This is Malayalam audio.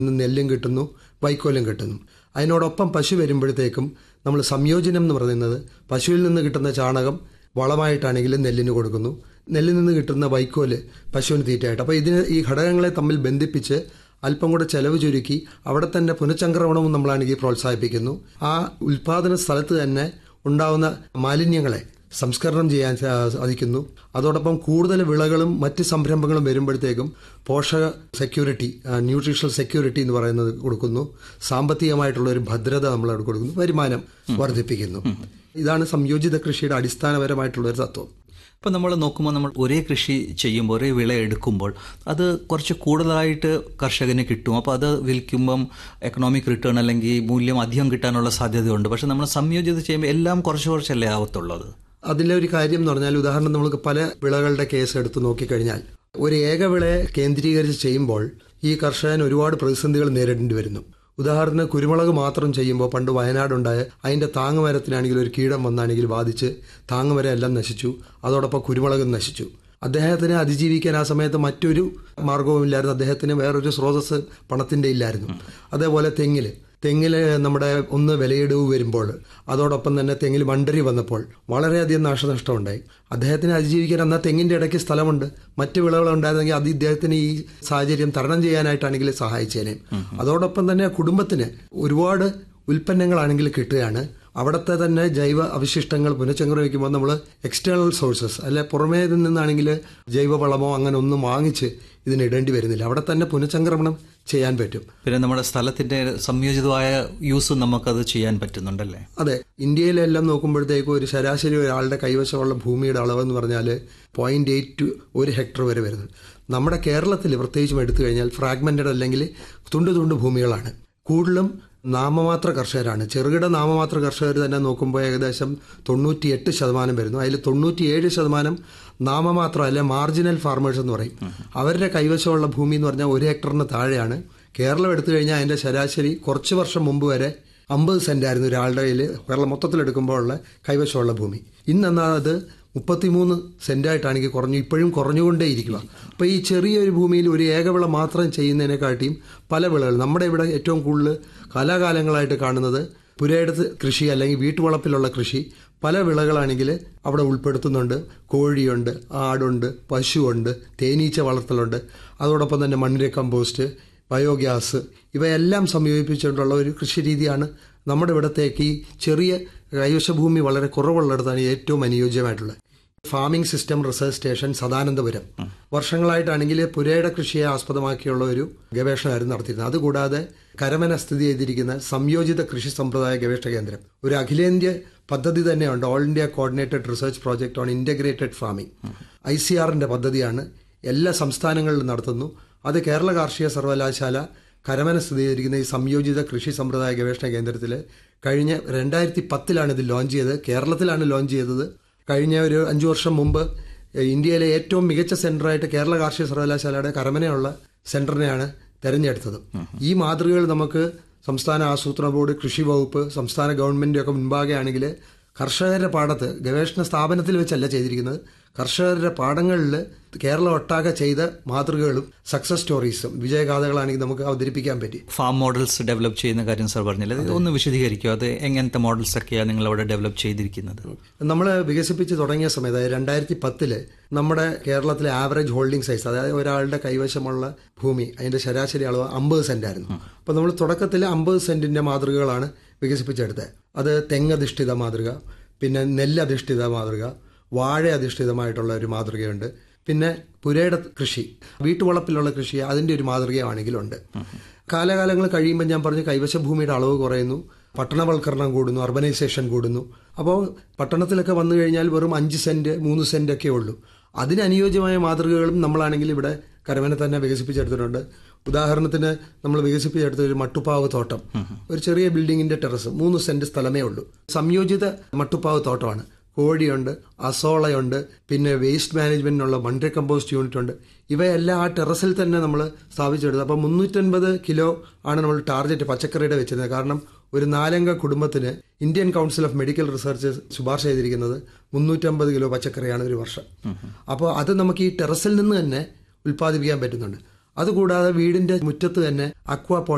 നിന്ന് നെല്ലും കിട്ടുന്നു വൈക്കോലും കിട്ടുന്നു അതിനോടൊപ്പം പശു വരുമ്പോഴത്തേക്കും നമ്മൾ സംയോജനം എന്ന് പറയുന്നത് പശുവിൽ നിന്ന് കിട്ടുന്ന ചാണകം വളമായിട്ടാണെങ്കിലും നെല്ലിന് കൊടുക്കുന്നു നെല്ലിൽ നിന്ന് കിട്ടുന്ന വൈക്കോല് പശുവിന് തീറ്റയായിട്ട് അപ്പോൾ ഇതിന് ഈ ഘടകങ്ങളെ തമ്മിൽ ബന്ധിപ്പിച്ച് അല്പം കൂടെ ചെലവ് ചുരുക്കി അവിടെ തന്നെ പുനഃചംക്രമണവും നമ്മളാണെങ്കിൽ പ്രോത്സാഹിപ്പിക്കുന്നു ആ ഉൽപാദന സ്ഥലത്ത് തന്നെ ഉണ്ടാവുന്ന മാലിന്യങ്ങളെ സംസ്കരണം ചെയ്യാൻ സാ- സാധിക്കുന്നു അതോടൊപ്പം കൂടുതൽ വിളകളും മറ്റ് സംരംഭങ്ങളും വരുമ്പോഴത്തേക്കും പോഷക സെക്യൂരിറ്റി ന്യൂട്രീഷണൽ സെക്യൂരിറ്റി എന്ന് പറയുന്നത് കൊടുക്കുന്നു സാമ്പത്തികമായിട്ടുള്ള ഒരു ഭദ്രത നമ്മൾ അവിടെ കൊടുക്കുന്നു വരുമാനം വർദ്ധിപ്പിക്കുന്നു ഇതാണ് സംയോജിത കൃഷിയുടെ അടിസ്ഥാനപരമായിട്ടുള്ള ഒരു തത്വം ഇപ്പം നമ്മൾ നോക്കുമ്പോൾ നമ്മൾ ഒരേ കൃഷി ചെയ്യുമ്പോൾ ഒരേ വിള എടുക്കുമ്പോൾ അത് കുറച്ച് കൂടുതലായിട്ട് കർഷകന് കിട്ടും അപ്പോൾ അത് വിൽക്കുമ്പം എക്കണോമിക് റിട്ടേൺ അല്ലെങ്കിൽ മൂല്യം അധികം കിട്ടാനുള്ള സാധ്യതയുണ്ട് പക്ഷെ നമ്മൾ സംയോജിത ചെയ്യുമ്പോൾ എല്ലാം കുറച്ച് കുറച്ചല്ലേ ആവത്തുള്ളത് അതിലെ ഒരു കാര്യം എന്ന് പറഞ്ഞാൽ ഉദാഹരണം നമുക്ക് പല വിളകളുടെ കേസ് എടുത്ത് നോക്കിക്കഴിഞ്ഞാൽ ഒരു ഏക വിളയെ കേന്ദ്രീകരിച്ച് ചെയ്യുമ്പോൾ ഈ കർഷകൻ ഒരുപാട് പ്രതിസന്ധികൾ നേരിടേണ്ടി വരുന്നു ഉദാഹരണത്തിന് കുരുമുളക് മാത്രം ചെയ്യുമ്പോൾ പണ്ട് വയനാടുണ്ടായ അതിന്റെ താങ്ങുമരത്തിനാണെങ്കിൽ ഒരു കീടം വന്നാണെങ്കിൽ ബാധിച്ച് താങ്ങുമരം എല്ലാം നശിച്ചു അതോടൊപ്പം കുരുമുളകും നശിച്ചു അദ്ദേഹത്തിന് അതിജീവിക്കാൻ ആ സമയത്ത് മറ്റൊരു മാർഗവുമില്ലായിരുന്നു അദ്ദേഹത്തിന് വേറൊരു സ്രോതസ് പണത്തിന്റെ ഇല്ലായിരുന്നു അതേപോലെ തെങ്ങില് തെങ്ങിൽ നമ്മുടെ ഒന്ന് വിലയിടിവ് വരുമ്പോൾ അതോടൊപ്പം തന്നെ തെങ്ങിൽ മണ്ടരി വന്നപ്പോൾ വളരെയധികം നാശനഷ്ടം ഉണ്ടായി അദ്ദേഹത്തിന് അതിജീവിക്കാൻ എന്നാൽ തെങ്ങിന്റെ ഇടയ്ക്ക് സ്ഥലമുണ്ട് മറ്റ് വിളകൾ ഉണ്ടായിരുന്നെങ്കിൽ അത് ഇദ്ദേഹത്തിന് ഈ സാഹചര്യം തരണം ചെയ്യാനായിട്ടാണെങ്കിൽ സഹായിച്ചേനെ അതോടൊപ്പം തന്നെ കുടുംബത്തിന് ഒരുപാട് ഉൽപ്പന്നങ്ങളാണെങ്കിൽ കിട്ടുകയാണ് അവിടുത്തെ തന്നെ ജൈവ അവശിഷ്ടങ്ങൾ പുനഃചംക്രമിക്കുമ്പോൾ നമ്മൾ എക്സ്റ്റേണൽ സോഴ്സസ് അല്ലെ പുറമേ നിന്നാണെങ്കിൽ ജൈവവളമോ അങ്ങനെ ഒന്നും വാങ്ങിച്ച് ഇതിന് ഇടേണ്ടി വരുന്നില്ല അവിടെ തന്നെ പുനഃചംക്രമണം ചെയ്യാൻ പറ്റും പിന്നെ നമ്മുടെ സ്ഥലത്തിന്റെ സംയോജിതമായ യൂസ് നമുക്കത് ചെയ്യാൻ പറ്റുന്നുണ്ടല്ലേ അതെ ഇന്ത്യയിലെല്ലാം നോക്കുമ്പോഴത്തേക്കും ഒരു ശരാശരി ഒരാളുടെ കൈവശമുള്ള ഭൂമിയുടെ അളവെന്ന് പറഞ്ഞാൽ പോയിന്റ് എയ്റ്റ് ടു ഒരു ഹെക്ടർ വരെ വരുന്നത് നമ്മുടെ കേരളത്തിൽ പ്രത്യേകിച്ചും എടുത്തു കഴിഞ്ഞാൽ ഫ്രാഗ്മെന്റഡ് അല്ലെങ്കിൽ തുണ്ട് തുണ്ട് ഭൂമികളാണ് കൂടുതലും നാമമാത്ര കർഷകരാണ് ചെറുകിട നാമമാത്ര കർഷകർ തന്നെ നോക്കുമ്പോൾ ഏകദേശം തൊണ്ണൂറ്റിയെട്ട് ശതമാനം വരുന്നു അതിൽ തൊണ്ണൂറ്റിയേഴ് ശതമാനം നാമമാത്രം അല്ലെ മാർജിനൽ ഫാർമേഴ്സ് എന്ന് പറയും അവരുടെ കൈവശമുള്ള ഭൂമി എന്ന് പറഞ്ഞാൽ ഒരു ഹെക്ടറിന് താഴെയാണ് കേരളം എടുത്തു കഴിഞ്ഞാൽ അതിന്റെ ശരാശരി കുറച്ച് വർഷം മുമ്പ് വരെ അമ്പത് സെന്റ് ആയിരുന്നു ഒരാളുടെ കയ്യിൽ കേരളം മൊത്തത്തിൽ എടുക്കുമ്പോൾ ഉള്ള കൈവശമുള്ള ഭൂമി ഇന്നെന്നാൽ അത് മുപ്പത്തിമൂന്ന് സെന്റായിട്ടാണെങ്കിൽ കുറഞ്ഞു ഇപ്പോഴും കുറഞ്ഞുകൊണ്ടേയിരിക്കുക അപ്പോൾ ഈ ചെറിയൊരു ഭൂമിയിൽ ഒരു ഏകവിള മാത്രം ചെയ്യുന്നതിനെക്കാട്ടിയും പല വിളകൾ നമ്മുടെ ഇവിടെ ഏറ്റവും കൂടുതൽ കാലാകാലങ്ങളായിട്ട് കാണുന്നത് പുരയിടത്ത് കൃഷി അല്ലെങ്കിൽ വീട്ടുവളപ്പിലുള്ള കൃഷി പല വിളകളാണെങ്കിൽ അവിടെ ഉൾപ്പെടുത്തുന്നുണ്ട് കോഴിയുണ്ട് ആടുണ്ട് പശുവുണ്ട് തേനീച്ച വളർത്തലുണ്ട് അതോടൊപ്പം തന്നെ മണ്ണിര കമ്പോസ്റ്റ് ബയോഗ്യാസ് ഇവയെല്ലാം സംയോജിപ്പിച്ചുകൊണ്ടുള്ള ഒരു കൃഷി രീതിയാണ് നമ്മുടെ ഇവിടത്തേക്ക് ഈ ചെറിയ കൈവശഭൂമി വളരെ കുറവുള്ളിടത്താണ് ഏറ്റവും അനുയോജ്യമായിട്ടുള്ളത് farming system research station Sadanandapuram വർഷങ്ങളായിട്ടാണെങ്കിൽ പുരയുടെ കൃഷിയെ ആസ്പദമാക്കിയുള്ള ഒരു ഗവേഷണമായിരുന്നു നടത്തിയിരുന്നത് അതുകൂടാതെ കരമന സ്ഥിതി ചെയ്തിരിക്കുന്ന സംയോജിത കൃഷി സമ്പ്രദായ ഗവേഷണ കേന്ദ്രം ഒരു അഖിലേന്ത്യ പദ്ധതി തന്നെയുണ്ട് All India Coordinated Research Project on Integrated Farming I C ആറിന്റെ പദ്ധതിയാണ് എല്ലാ സംസ്ഥാനങ്ങളിലും നടത്തുന്നു അത് കേരള കാർഷിക സർവകലാശാല കരമന സ്ഥിതി ചെയ്തിരിക്കുന്ന ഈ സംയോജിത കൃഷി സമ്പ്രദായ ഗവേഷണ കേന്ദ്രത്തിൽ കഴിഞ്ഞ രണ്ടായിരത്തി പത്തിലാണ് ഇത് ലോഞ്ച് ചെയ്തത് കേരളത്തിലാണ് ലോഞ്ച് ചെയ്തത് കഴിഞ്ഞ ഒരു അഞ്ചു വർഷം മുമ്പ് ഏഹ്, ഇന്ത്യയിലെ ഏറ്റവും മികച്ച സെന്ററായിട്ട് കേരള കാർഷിക സർവകലാശാലയുടെ കരമനയുള്ള സെന്ററിനെയാണ് തെരഞ്ഞെടുത്തത് ഈ മാതൃകകൾ നമുക്ക് സംസ്ഥാന ആസൂത്രണ ബോർഡ് കൃഷി വകുപ്പ് സംസ്ഥാന ഗവൺമെന്റ് ഒക്കെ മുൻപാകെ ആണെങ്കിൽ കർഷകരുടെ പാടത്ത് ഗവേഷണ സ്ഥാപനത്തിൽ വെച്ചല്ല ചെയ്തിരിക്കുന്നത് കർഷകരുടെ പാടങ്ങളിൽ കേരളം ഒട്ടാകെ ചെയ്ത മാതൃകകളും സക്സസ് സ്റ്റോറീസും വിജയഗാഥകളാണെങ്കിൽ നമുക്ക് അവതരിപ്പിക്കാൻ പറ്റി ഫാം മോഡൽസ് ഡെവലപ്പ് ചെയ്യുന്ന കാര്യം സാർ പറഞ്ഞില്ലേ അത് ഒന്ന് വിശദീകരിക്കുമോ അത് എങ്ങനത്തെ മോഡൽസ് ഒക്കെയാണ് നിങ്ങൾ അവിടെ ഡെവലപ്പ് ചെയ്തിരിക്കുന്നത് നമ്മൾ വികസിപ്പിച്ച് തുടങ്ങിയ സമയത്ത് അതായത് രണ്ടായിരത്തി പത്തില് നമ്മുടെ കേരളത്തിലെ ആവറേജ് ഹോൾഡിംഗ് സൈസ് അതായത് ഒരാളുടെ കൈവശമുള്ള ഭൂമി അതിന്റെ ശരാശരി അളവ് അമ്പത് സെന്റ് ആയിരുന്നു അപ്പോൾ നമ്മൾ തുടക്കത്തിൽ അമ്പത് സെന്റിന്റെ മാതൃകകളാണ് വികസിപ്പിച്ചെടുത്തത് അത് തെങ്ങധിഷ്ഠിത മാതൃക പിന്നെ നെല്ലധിഷ്ഠിത മാതൃക വാഴ അധിഷ്ഠിതമായിട്ടുള്ള ഒരു മാതൃകയുണ്ട് പിന്നെ പുരയുടെ കൃഷി വീട്ടുവളപ്പിലുള്ള കൃഷി അതിന്റെ ഒരു മാതൃകയാണെങ്കിലുണ്ട് കാലകാലങ്ങൾ കഴിയുമ്പോൾ ഞാൻ പറഞ്ഞു കൈവശ ഭൂമിയുടെ അളവ് കുറയുന്നു പട്ടണവൽക്കരണം കൂടുന്നു അർബനൈസേഷൻ കൂടുന്നു അപ്പോൾ പട്ടണത്തിലൊക്കെ വന്നു കഴിഞ്ഞാൽ വെറും അഞ്ച് സെന്റ് മൂന്ന് സെന്റ് ഒക്കെ ഉള്ളൂ അതിനനുയോജ്യമായ മാതൃകകളും നമ്മളാണെങ്കിൽ ഇവിടെ കരമന തന്നെ വികസിപ്പിച്ചെടുത്തിട്ടുണ്ട് ഉദാഹരണത്തിന് നമ്മൾ വികസിപ്പിച്ചെടുത്ത ഒരു മട്ടുപ്പാവ് തോട്ടം ഒരു ചെറിയ ബിൽഡിങ്ങിന്റെ ടെറസ് മൂന്ന് സെന്റ് സ്ഥലമേ ഉള്ളൂ സംയോജിത മട്ടുപ്പാവ് തോട്ടമാണ് കോഴിയുണ്ട് അസോളയുണ്ട് പിന്നെ വേസ്റ്റ് മാനേജ്മെന്റിനുള്ള മൺഡ്രി കമ്പോസ്റ്റ് യൂണിറ്റ് ഉണ്ട് ഇവയെല്ലാം ആ ടെറസിൽ തന്നെ നമ്മൾ സ്ഥാപിച്ചെടുത്തത് അപ്പം മുന്നൂറ്റൻപത് കിലോ ആണ് നമ്മൾ ടാർഗറ്റ് പച്ചക്കറിയുടെ വെച്ചിരുന്നത് കാരണം ഒരു നാലംഗ കുടുംബത്തിന് Indian Council of Medical Research ശുപാർശ ചെയ്തിരിക്കുന്നത് മുന്നൂറ്റമ്പത് കിലോ പച്ചക്കറിയാണ് ഒരു വർഷം അപ്പോൾ അത് നമുക്ക് ഈ ടെറസിൽ നിന്ന് തന്നെ ഉൽപ്പാദിപ്പിക്കാൻ പറ്റുന്നുണ്ട് അതുകൂടാതെ വീടിന്റെ മുറ്റത്ത് തന്നെ അക്വാ